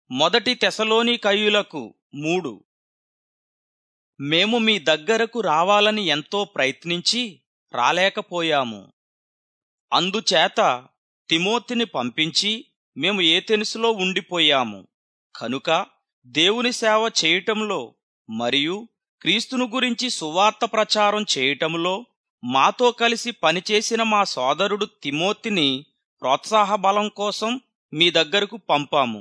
మొదటి తెసలోనికయులకు మూడు మేము మీ దగ్గరకు రావాలని ఎంతో ప్రయత్నించి రాలేకపోయాము అందుచేత తిమోతిని పంపించి మేము ఏతెనుసులో ఉండిపోయాము కనుక దేవుని సేవ చేయటంలో మరియు క్రీస్తును గురించి సువార్త ప్రచారం చేయటంలో మాతో కలిసి పనిచేసిన మా సోదరుడు తిమోతిని ప్రోత్సాహ బలం కోసం మీ దగ్గరకు పంపాము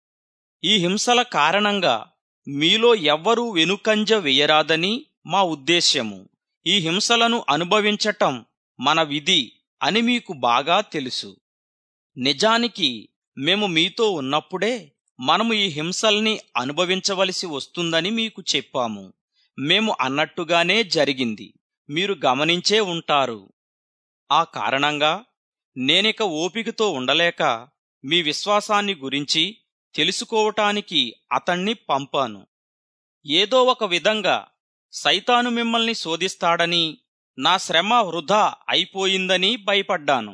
ఈ హింసల కారణంగా మీలో ఎవ్వరూ వెనుకంజ వేయరాదని మా ఉద్దేశ్యము ఈ హింసలను అనుభవించటం మన విధి అని మీకు బాగా తెలుసు నిజానికి మేము మీతో ఉన్నప్పుడే మనము ఈ హింసల్ని అనుభవించవలసి వస్తుందని మీకు చెప్పాము మేము అన్నట్టుగానే జరిగింది మీరు గమనించే ఉంటారు ఆ కారణంగా నేనిక ఓపికతో ఉండలేక మీ విశ్వాసాన్ని గురించి తెలుసుకోవటానికి అతణ్ణి పంపాను ఏదో ఒక విధంగా సైతాను మిమ్మల్ని శోధిస్తాడని నా శ్రమ వృధా అయిపోయిందని భయపడ్డాను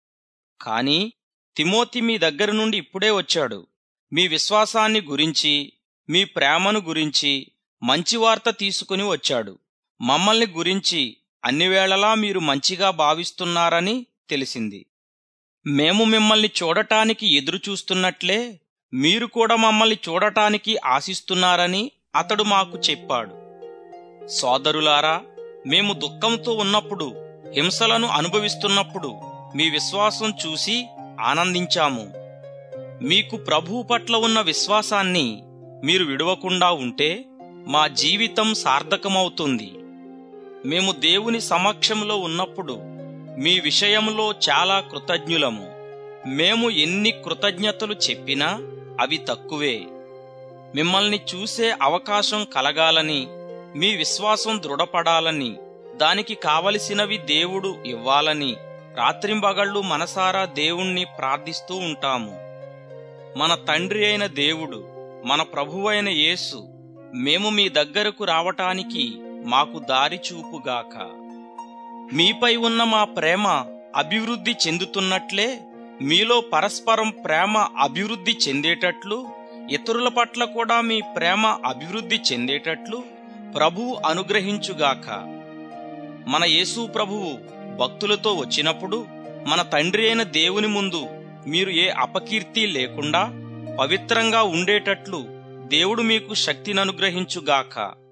కాని తిమోతి మీ దగ్గర నుండి ఇప్పుడే వచ్చాడు మీ విశ్వాసాన్ని గురించి మీ ప్రేమను గురించి మంచి వార్త తీసుకుని వచ్చాడు మమ్మల్ని గురించి అన్ని వేళలా మీరు మంచిగా భావిస్తున్నారని తెలిసింది మేము మిమ్మల్ని చూడటానికి ఎదురు చూస్తున్నట్లే మీరు కూడా మమ్మల్ని చూడటానికి ఆశిస్తున్నారని అతడు మాకు చెప్పాడు సోదరులారా మేము దుఃఖంతో ఉన్నప్పుడు హింసలను అనుభవిస్తున్నప్పుడు మీ విశ్వాసం చూసి ఆనందించాము మీకు ప్రభువు పట్ల ఉన్న విశ్వాసాన్ని మీరు విడవకుండా ఉంటే మా జీవితం సార్థకమవుతుంది మేము దేవుని సమక్షంలో ఉన్నప్పుడు మీ విషయంలో చాలా కృతజ్ఞులము మేము ఎన్ని కృతజ్ఞతలు చెప్పినా అవి తక్కువే మిమ్మల్ని చూసే అవకాశం కలగాలని మీ విశ్వాసం దృఢపడాలని దానికి కావలసినవి దేవుడు ఇవ్వాలని రాత్రింబగళ్ళు మనసారా దేవుణ్ణి ప్రార్థిస్తూ ఉంటాము మన తండ్రి అయిన దేవుడు మన ప్రభువైన యేసు మేము మీ దగ్గరకు రావటానికి మాకు దారి చూపుగాక మీపై ఉన్న మా ప్రేమ అభివృద్ధి చెందుతున్నట్లే మీలో పరస్పరం ప్రేమ అభివృద్ధి చెందేటట్లు ఇతరుల పట్ల కూడా మీ ప్రేమ అభివృద్ధి చెందేటట్లు ప్రభువు అనుగ్రహించుగాక మన యేసు ప్రభువు భక్తులతో వచ్చినప్పుడు మన తండ్రి అయిన దేవుని ముందు మీరు ఏ అపకీర్తి లేకుండా పవిత్రంగా ఉండేటట్లు దేవుడు మీకు శక్తిని అనుగ్రహించుగాక